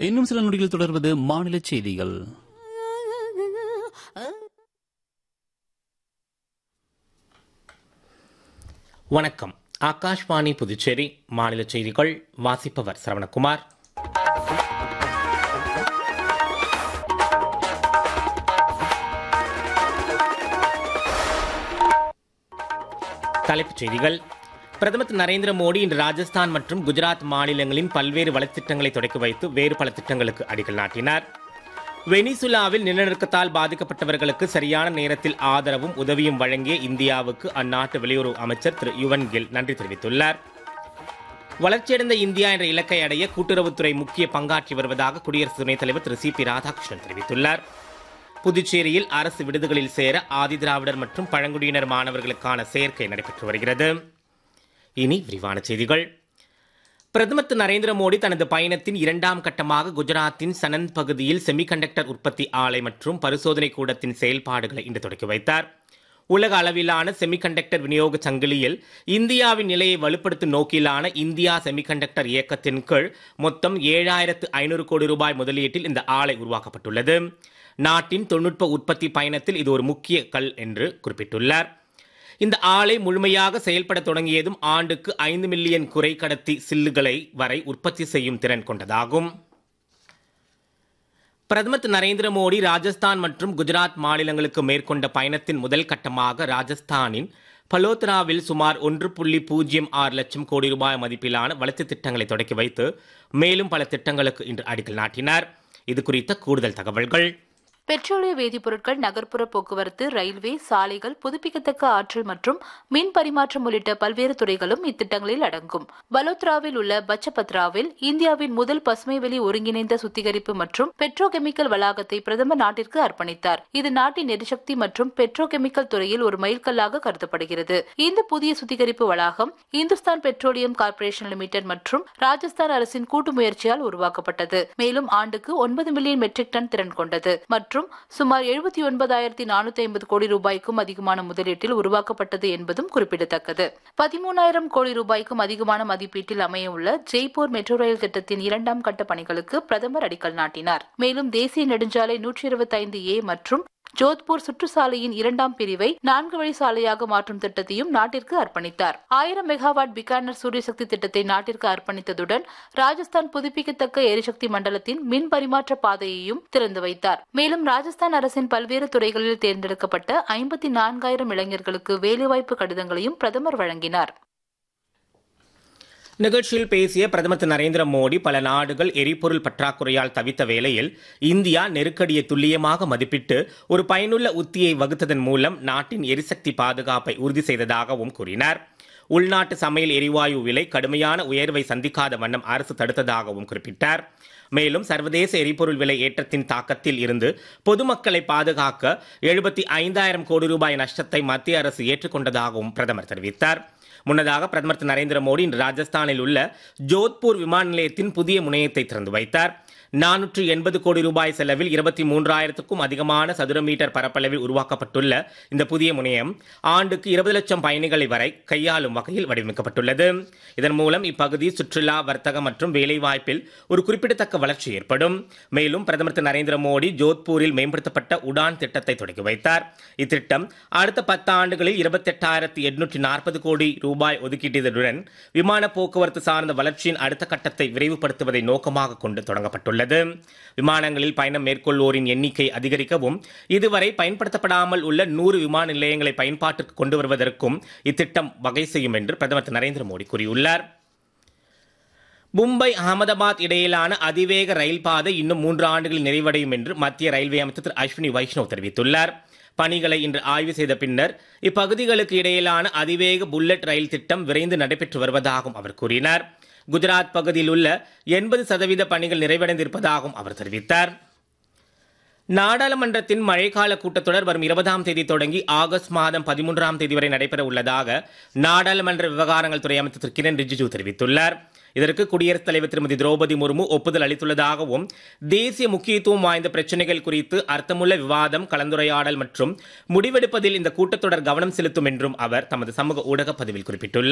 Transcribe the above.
இன்னும் சில நொடிகள் தொடர்வது மாநில செய்திகள் வணக்கம் ஆகாஷ்வாணி புதுச்சேரி மாநில செய்திகள் வாசிப்பவர் சரவணகுமார் தலைப்புச் செய்திகள் பிரதமர் திரு நரேந்திர மோடி இன்று ராஜஸ்தான் மற்றும் குஜராத் மாநிலங்களின் பல்வேறு வளர்ச்சித்திட்டங்களை தொடக்கி வைத்து வேறு பல திட்டங்களுக்கு அடிக்கல் நாட்டினார் வெனிசுலாவில் நிலநடுக்கத்தால் பாதிக்கப்பட்டவர்களுக்கு சரியான நேரத்தில் ஆதரவும் உதவியும் வழங்கிய இந்தியாவுக்கு அந்நாட்டு வெளியுறவு அமைச்சர் திரு யுவன் கில் நன்றி தெரிவித்துள்ளார் வளர்ச்சியடைந்த இந்தியா என்ற இலக்கை அடைய கூட்டுறவுத்துறை முக்கிய பங்காற்றி வருவதாக குடியரசு துணைத் தலைவர் திரு சி பி ராதாகிருஷ்ணன் தெரிவித்துள்ளார் புதுச்சேரியில் அரசு விடுதிகளில் சேர ஆதிதிராவிடர் மற்றும் பழங்குடியினர் மாணவர்களுக்கான சேர்க்கை நடைபெற்று வருகிறது இனி விரிவான செய்திகள் பிரதமர் திரு நரேந்திர மோடி தனது பயணத்தின் இரண்டாம் கட்டமாக குஜராத்தின் சனந்த் பகுதியில் செமிகண்டக்டர் உற்பத்தி ஆலை மற்றும் பரிசோதனை கூடத்தின் செயல்பாடுகளை இன்று தொடக்கி வைத்தார் உலக அளவிலான செமிகண்டக்டர் விநியோக சங்கிலியில் இந்தியாவின் நிலையை வலுப்படுத்தும் நோக்கிலான இந்தியா செமிகண்டக்டர் இயக்கத்தின் கீழ் மொத்தம் ஏழாயிரத்து ஐநூறு கோடி ரூபாய் முதலீட்டில் இந்த ஆலை உருவாக்கப்பட்டுள்ளது நாட்டின் தொழில்நுட்ப உற்பத்தி பயணத்தில் இது ஒரு முக்கிய கல் என்று குறிப்பிட்டுள்ளார் இந்த ஆலை முழுமையாக செயல்பட தொடங்கியதும் ஆண்டுக்கு ஐந்து மில்லியன் குறை கடத்தி சில்லுகளை வரை உற்பத்தி செய்யும் திறன் கொண்டதாகும் பிரதமர் திரு நரேந்திர மோடி ராஜஸ்தான் மற்றும் குஜராத் மாநிலங்களுக்கு மேற்கொண்ட பயணத்தின் முதல் கட்டமாக ராஜஸ்தானின் பலோத்ராவில் சுமார் ஒன்று புள்ளி பூஜ்ஜியம் ஆறு லட்சம் கோடி ரூபாய் மதிப்பிலான வளர்ச்சி திட்டங்களை தொடக்கி வைத்து மேலும் பல திட்டங்களுக்கு இன்று அடிக்கல் நாட்டினார் இது குறித்த கூடுதல் தகவல்கள் பெட்ரோலிய வேதிப்பொருட்கள் நகர்ப்புற போக்குவரத்து ரயில்வே சாலைகள் புதுப்பிக்கத்தக்க ஆற்றல் மற்றும் மின் பரிமாற்றம் உள்ளிட்ட பல்வேறு துறைகளும் இத்திட்டங்களில் அடங்கும் பலோத்ராவில் உள்ள பச்சபத்ராவில் இந்தியாவின் முதல் பசுமைவெளி ஒருங்கிணைந்த சுத்திகரிப்பு மற்றும் பெட்ரோகெமிக்கல் வளாகத்தை பிரதமர் நாட்டிற்கு அர்ப்பணித்தார் இது நாட்டின் எரிசக்தி மற்றும் பெட்ரோகெமிக்கல் துறையில் ஒரு மைல்கல்லாக கருதப்படுகிறது இந்த புதிய சுத்திகரிப்பு வளாகம் இந்துஸ்தான் பெட்ரோலியம் கார்ப்பரேஷன் லிமிடெட் மற்றும் ராஜஸ்தான் அரசின் கூட்டு முயற்சியால் உருவாக்கப்பட்டது மேலும் ஆண்டுக்கு ஒன்பது மில்லியன் மெட்ரிக் டன் திறன் கொண்டது மற்றும் சுமார் எழுபத்தி ஒன்பதாயிரத்தி நானூத்தி ஐம்பது கோடி ரூபாய்க்கும் அதிகமான முதலீட்டில் உருவாக்கப்பட்டது என்பதும் குறிப்பிடத்தக்கது பதிமூணாயிரம் கோடி ரூபாய்க்கும் அதிகமான மதிப்பீட்டில் அமைய உள்ள ஜெய்ப்பூர் மெட்ரோ ரயில் திட்டத்தின் இரண்டாம் கட்ட பணிகளுக்கு பிரதமர் அடிக்கல் நாட்டினார் மேலும் தேசிய நெடுஞ்சாலை நூற்றி இருபத்தைந்து ஏ மற்றும் ஜோத்பூர் சுற்றுச்சாலையின் இரண்டாம் பிரிவை நான்கு வழி சாலையாக மாற்றும் திட்டத்தையும் நாட்டிற்கு அர்ப்பணித்தார் ஆயிரம் மெகாவாட் பிகானர் சூரியசக்தி திட்டத்தை நாட்டிற்கு அர்ப்பணித்ததுடன் ராஜஸ்தான் புதுப்பிக்கத்தக்க எரிசக்தி மண்டலத்தின் மின் பரிமாற்ற பாதையையும் திறந்து வைத்தார் மேலும் ராஜஸ்தான் அரசின் பல்வேறு துறைகளில் தேர்ந்தெடுக்கப்பட்ட ஐம்பத்தி நான்காயிரம் இளைஞர்களுக்கு வேலைவாய்ப்பு கடிதங்களையும் பிரதமர் வழங்கினார் நிகழ்ச்சியில் பேசிய பிரதமர் திரு நரேந்திர மோடி பல நாடுகள் எரிபொருள் பற்றாக்குறையால் தவித்த வேளையில் இந்தியா நெருக்கடியை துல்லியமாக மதிப்பிட்டு ஒரு பயனுள்ள உத்தியை வகுத்ததன் மூலம் நாட்டின் எரிசக்தி பாதுகாப்பை உறுதி செய்ததாகவும் கூறினார் உள்நாட்டு சமையல் எரிவாயு விலை கடுமையான உயர்வை சந்திக்காத வண்ணம் அரசு தடுத்ததாகவும் குறிப்பிட்டார் மேலும் சர்வதேச எரிபொருள் விலை ஏற்றத்தின் தாக்கத்தில் இருந்து பொதுமக்களை பாதுகாக்க எழுபத்தி ஐந்தாயிரம் கோடி ரூபாய் நஷ்டத்தை மத்திய அரசு ஏற்றுக்கொண்டதாகவும் பிரதமர் தெரிவித்தார் முன்னதாக பிரதமர் திரு நரேந்திர மோடி இன்று ராஜஸ்தானில் உள்ள ஜோத்பூர் விமான நிலையத்தின் புதிய முனையத்தை திறந்து வைத்தார் நானூற்று எண்பது கோடி ரூபாய் செலவில் இருபத்தி மூன்றாயிரத்துக்கும் அதிகமான சதுர மீட்டர் பரப்பளவில் உருவாக்கப்பட்டுள்ள இந்த புதிய முனையம் ஆண்டுக்கு இருபது லட்சம் பயணிகளை வரை கையாளும் வகையில் வடிவமைக்கப்பட்டுள்ளது இதன் மூலம் இப்பகுதி சுற்றுலா வர்த்தகம் மற்றும் வேலைவாய்ப்பில் ஒரு குறிப்பிடத்தக்க வளர்ச்சி ஏற்படும் மேலும் பிரதமர் திரு நரேந்திர மோடி ஜோத்பூரில் மேம்படுத்தப்பட்ட உடான் திட்டத்தை தொடங்கி வைத்தார் இத்திட்டம் அடுத்த பத்து ஆண்டுகளில் இருபத்தெட்டாயிரத்தி எட்நூற்றி நாற்பது கோடி ரூபாய் ஒதுக்கீட்டியதுடன் விமான போக்குவரத்து சார்ந்த வளர்ச்சியின் அடுத்த கட்டத்தை விரைவுபடுத்துவதை நோக்கமாக கொண்டு தொடங்கப்பட்டுள்ளது விமானங்களில் பயணம் மேற்கொள்வோரின் எண்ணிக்கை அதிகரிக்கவும் இதுவரை பயன்படுத்தப்படாமல் உள்ள நூறு விமான நிலையங்களை பயன்பாட்டிற்கு கொண்டு வருவதற்கும் இத்திட்டம் வகை செய்யும் என்று பிரதமர் திரு நரேந்திர மோடி கூறியுள்ளார் மும்பை அகமதாபாத் இடையிலான அதிவேக ரயில் பாதை இன்னும் மூன்று ஆண்டுகளில் நிறைவடையும் என்று மத்திய ரயில்வே அமைச்சர் திரு அஸ்வினி வைஷ்ணவ் தெரிவித்துள்ளார் பணிகளை இன்று ஆய்வு செய்த பின்னர் இப்பகுதிகளுக்கு இடையிலான அதிவேக புல்லட் ரயில் திட்டம் விரைந்து நடைபெற்று வருவதாகவும் அவர் கூறினார் குஜராத் பகுதியில் உள்ள எண்பது சதவீத பணிகள் நிறைவடைந்திருப்பதாகவும் அவர் தெரிவித்தார் நாடாளுமன்றத்தின் மழைக்கால கூட்டத்தொடர் வரும் இருபதாம் தேதி தொடங்கி ஆகஸ்ட் மாதம் பதிமூன்றாம் தேதி வரை நடைபெற உள்ளதாக நாடாளுமன்ற விவகாரங்கள் துறை அமைச்சர் திரு கிரண் ரிஜிஜு தெரிவித்துள்ளார் இதற்கு குடியரசுத் தலைவர் திருமதி திரௌபதி முர்மு ஒப்புதல் அளித்துள்ளதாகவும் தேசிய முக்கியத்துவம் வாய்ந்த பிரச்சனைகள் குறித்து அர்த்தமுள்ள விவாதம் கலந்துரையாடல் மற்றும் முடிவெடுப்பதில் இந்த கூட்டத்தொடர் கவனம் செலுத்தும் என்றும் அவர் தமது சமூக ஊடக பதிவில் குறிப்பிட்டுள்ளார்